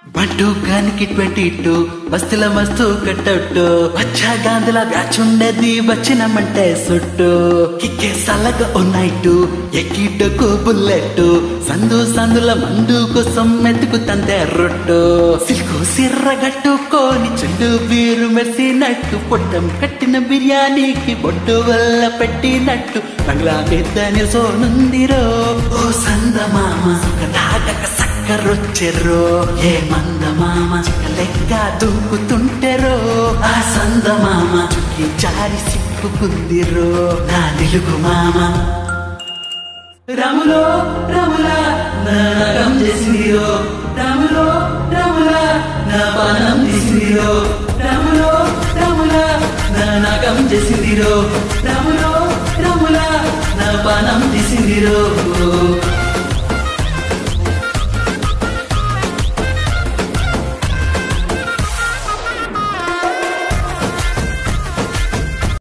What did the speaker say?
బంటూ గానికి twenty two బస్తుల మస్తు cutout వచ్చా గాంధుల బ్యాచ్ ఉండేది వచ్చినమంటే సుట్టు కిక్కే సల్లగా ఉన్నట్టు ఎక్కిటకు బుల్లెట్ సందు సందుల మందు కోసం మెతుకు తందే రొట్టు సిల్కు సిర్ర గట్టుకోని చెండు బీరు మెరిసినట్టు పొట్టం కట్టిన బిర్యానీకి బొట్టు వల్ల పెట్టినట్టు బంగ్లా మీద నిల్సోనుందిరో ఓ సందమామ సుఖదాగక సక్కరొచ్చెర్రో ఏ మంద మామ లెక్క దూకుతుంటెరో ఆ సంద మామ చుక్కి జారి సిప్పుకుందిరో నా తెలుగు మామ రాములో రాములా నా నగం చేసిందిరో రాములో రాములా నా బాణం తీసిందిరో రాములో రాములా నా నగం చేసిందిరో రాములో రాములా నా బాణం తీసిందిరో